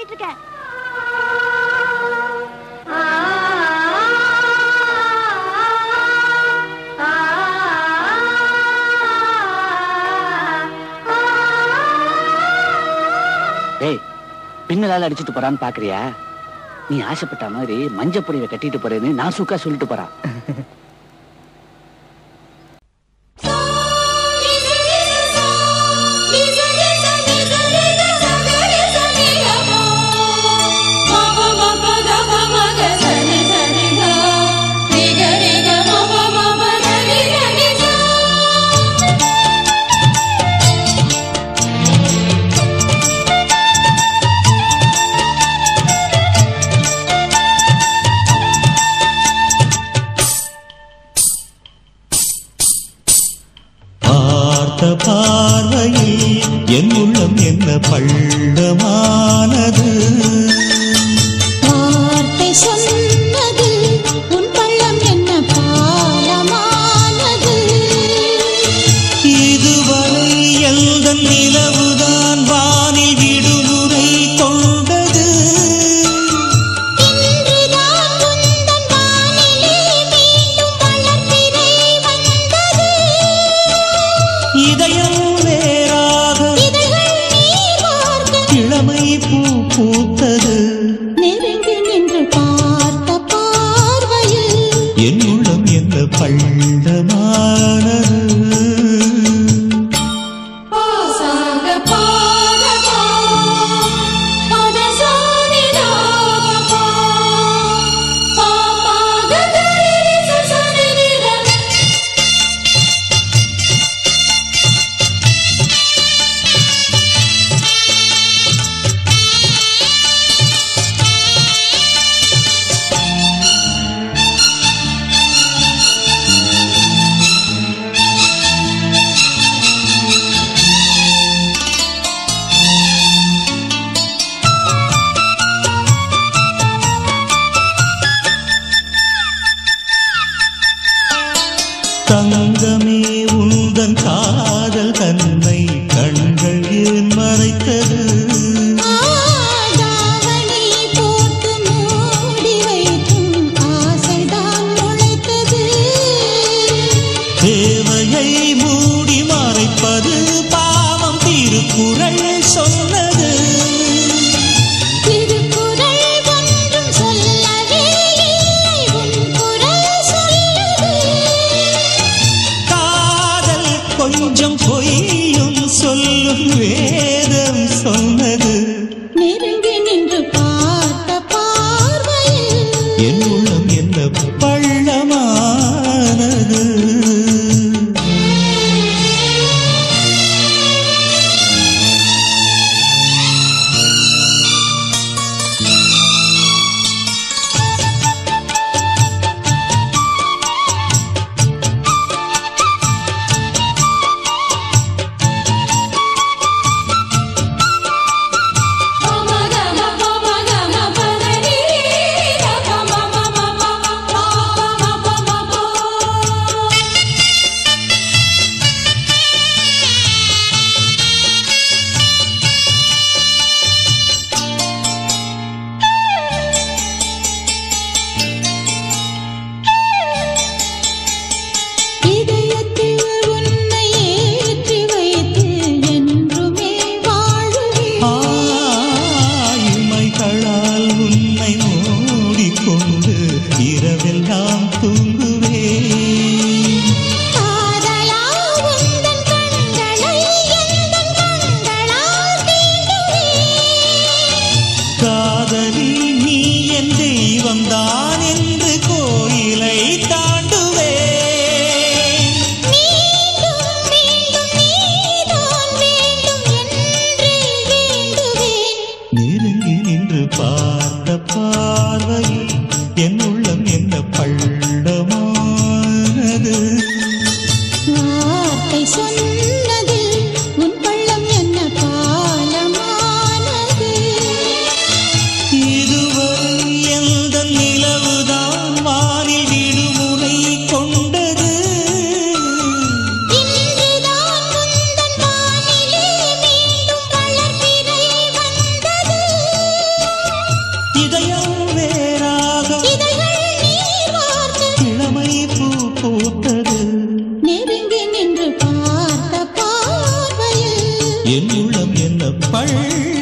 பண்ணிட்டு இருக்க டேய் பின்னலால அடிச்சிட்டு போறான்னு பாக்குறியா நீ ஆசைப்பட்ட மாதிரி மஞ்ச புடவை கட்டிட்டு போறேன்னு நான் சுக்கா சொல்லிட்டு போறான் பார்த்த பார்வையில் என் உள்ளம் என்ன பள்ளமானது வார்த்தை சொன்னது உன் பள்ளம் என்ன பாலமானது இதுவரை எந்த நிலவுதான் வானில் விடுமுறை கொண்டது இன்றுதான் உந்தன் வானிலே மீண்டும் வளர்பிறை வந்தது இதயம் வேறாக இதழ்கள் நீர் வார்க்க இளமை பூ பூத்தது நெருங்கி நின்று பார்த்த பார்வையில் என் உள்ளம் என்ன பள்ளமானது பாசாங்க பாதகா பதசானிதா பா பாபாக கரிரி சசனிரித தங்கமே உந்தன் காதல் தன்னை கண்கள் ஏன் மறைத்தது ஆதாவணி போட்டு மூடி வைக்கும் ஆசைதான் முளைத்தது தேவையை மூடி மறைப்பது பாவம் திருக்குறள் சொன்னது திருக்குறள் ஒன்றும் சொல்லவே இல்லை உன் குரல் சொல்லுது காதல் கொஞ்சம் பொய்யும் சொல்லும் வேதம் சொன்னது நெருங்கி நின்று பார்த்த பார்வையில் என் உள்ளம் என்ன பள்ளமானது இதயத்தில் உன்னை ஏற்றி வைத்து என்றுமே வாழுவேன் ஆய்மைகளால் உன்னை மூடிக்கொண்டு இரவெல்லாம் தூங்குவேன் காதலா உந்தன் கண்களை எந்தன் கண்களால் தீண்டுவேன் காதலி நீ என் தெய்வம்தான் என்று கோயிலை தாண்டுவேன் மீண்டும் மீண்டும் நீதான் வேண்டும் என்றே வேண்டுவேன் நெருங்கி நின்று பார்த்த பார்வையில் என் உள்ளம் என்ன பள்ளமானது வார்த்தை சொன்னது உன் பள்ளம் என்ன பாலமானது இதுவரை எந்த நிலவு நெருங்கி நின்று பார்த்த பார்வையில் என் உள்ளம் என்ன பள்ளி